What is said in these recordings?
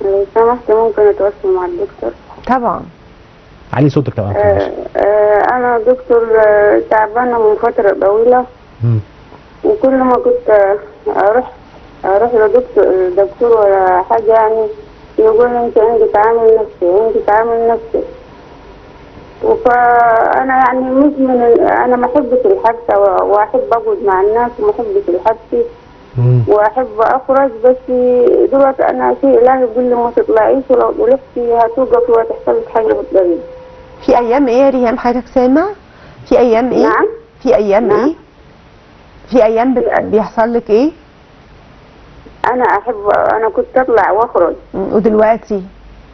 لو سمحت ممكن اتواصل مع الدكتور طبعا علي صوتك لو آه ماشي آه انا دكتور آه، تعبانه من فتره طويله مم. وكل ما كنت آه، اروح اروح لدكتور دكتور ولا حاجه يعني يقول لي انت عندك عامل نفسي عندك عامل نفسي فانا يعني مش من ال- انا ما احبش الحبسه و- واحب اقعد مع الناس وما احبش الحبس مم. واحب اخرج بس دلوقتي انا في اله يقول لي ما تطلعيش ولو طلعتي هتوقفي وهتحصل لك حاجه في الطريق في ايام ايه يا ريهام حضرتك سامع في ايام ايه نعم. في ايام نعم. ايه في ايام بت- بيحصل لك ايه انا احب انا كنت اطلع واخرج مم، ودلوقتي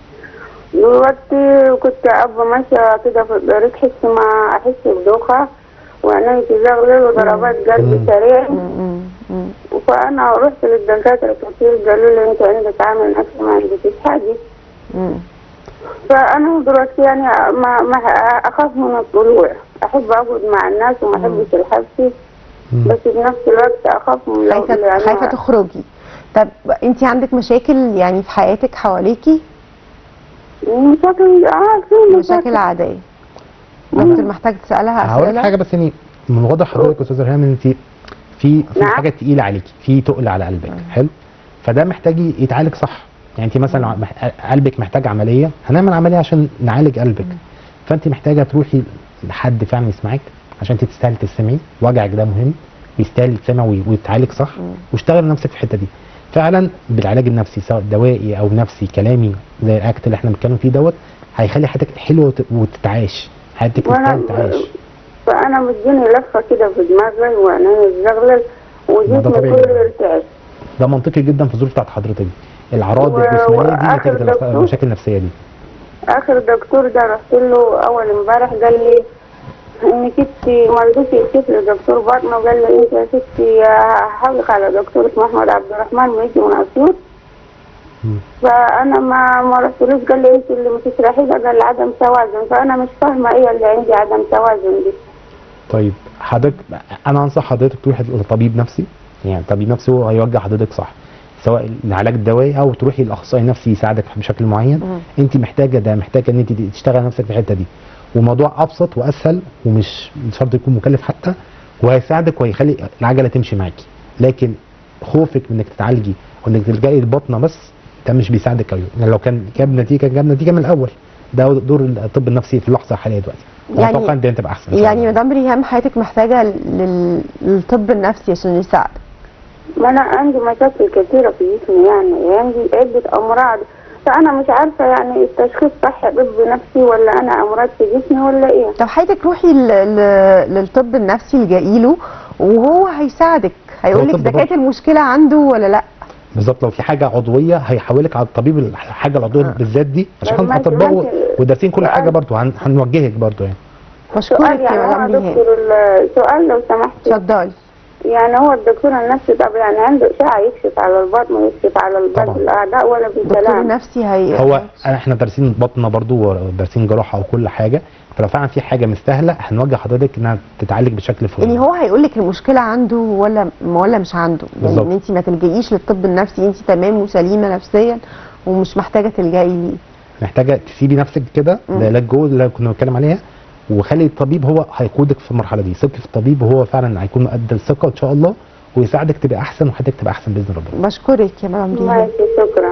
دلوقتي كنت ابقى ماشيه كده في الطريق احس ما احس بدوخه وعيني تزغلل وضربات قلبي مم. سريع مم، مم. فانا رحت للدكاتره كتير قالوا لي انت عندك عامل نفسي ما عندكش حاجه مم. فانا دلوقتي يعني ما ما اخاف من الطلوع احب اقعد مع الناس وما احبش الحبس مم. بس بنفس الوقت اخاف من لو خايفه يعني خايفه تخرجي طب انت عندك مشاكل يعني في حياتك حواليكي مشاكل اه في مشاكل عاديه دكتور محتاج تسالها هقول لك اسئله حاجه بس يعني من واضح حضرتك يا استاذه ريهام ان انت في في نعم. حاجه تقيله عليكي في تقل على قلبك حلو فده محتاج يتعالج صح يعني انت مثلا مح- قلبك محتاج عمليه هنعمل عمليه عشان نعالج قلبك فانت محتاجه تروحي لحد فعلا يسمعك عشان انت تستاهلي تسمعي وجعك ده مهم يستاهل يتسمع وي- ويتعالج صح واشتغل نفسك في الحته دي فعلا بالعلاج النفسي سواء دوائي او نفسي كلامي زي الاكت اللي احنا بنتكلم فيه دوت هيخلي حياتك حلوه وت- وتتعايش حياتك وانا تستاهل تعيش فانا بتجيني لفه كده في دماغي وعيني الزغلل ما ده وجسمي طبيعي. كله يرتعش ده منطقي جدا في الظروف بتاعت حضرتك دي الاعراض و- الجسمانيه دي وآخر نتيجه دكتور- المشاكل النفسيه دي اخر دكتور ده رحت له اول امبارح قال لي انك انت ما رضيتي يكشف لي دكتور باطنه وقال لي انت يا ستي هحولك على دكتور اسمه احمد عبد الرحمن بيجي من اسيوط مم. فانا ما ما رحتلوش قال لي انت اللي بتشرحي ده قال لي عدم توازن فانا مش فاهمه ايه اللي عندي عدم توازن دي طيب حضرتك انا انصح حضرتك تروحي لطبيب نفسي يعني طبيب نفسي هو هيوجه حضرتك صح سواء العلاج الدوائي او تروحي لاخصائي نفسي يساعدك بشكل معين انت محتاجه ده محتاجه ان انت تشتغل نفسك في الحته دي وموضوع ابسط واسهل ومش مش شرط يكون مكلف حتى وهيساعدك وهيخلي العجله تمشي معاكي لكن خوفك من انك تتعالجي وانك تلجئي للبطنه بس ده مش بيساعدك قوي يعني لو كان جاب نتيجه جاب نتيجه من الاول ده دور الطب النفسي في اللحظه الحاليه دلوقتي يعني- اتوقع ان ده تبقى احسن إن شاء يعني الله. مدام ريهام حياتك محتاجه لل... للطب النفسي عشان يساعدك ما انا عندي مشاكل كثيره في جسمي يعني عندي عده امراض فانا مش عارفه يعني التشخيص صح طب نفسي ولا انا امراض في جسمي ولا ايه طب حضرتك روحي ل... ل... للطب النفسي الجئي له وهو هيساعدك هيقول لك طب اذا برضه. كانت المشكله عنده ولا لا بالظبط لو في حاجه عضويه هيحولك على الطبيب الحاجه العضويه آه. بالذات دي عشان طب احنا ماشي، اطباء ماشي. ودارسين كل حاجه سؤال. برضه هن- هنوجهك برضه يعني بشكرك سؤال يا يعني هو مدام ريهام دكتور ال- سؤال لو سمحت اتفضلي يعني هو الدكتور النفسي طب يعني عنده اشعه يكشف على البطن ويكشف على طبعا. البطن الاعداء ولا الدكتور بكلام النفسي هي هو احنا دارسين بطنه برضه ودارسين جراحه وكل حاجه فلو فعلا في حاجه مستاهله هنوجه حضرتك انها تتعالج بشكل فوري يعني هو هيقول لك المشكله عنده ولا ولا مش عنده يعني بالظبط. ان انت ما تلجئيش للطب النفسي انت تمام وسليمه نفسيا ومش محتاجه تلجئي ليه محتاجه تسيبي نفسك كده مم. العلاج جوه اللي كنا بنتكلم عليها وخلي الطبيب هو هيقودك في المرحله دي ثقي في الطبيب وهو فعلا هيكون قد الثقه ان شاء الله ويساعدك تبقى احسن وحياتك تبقى احسن باذن ربنا بشكرك يا مدام ريهام ماشي شكرا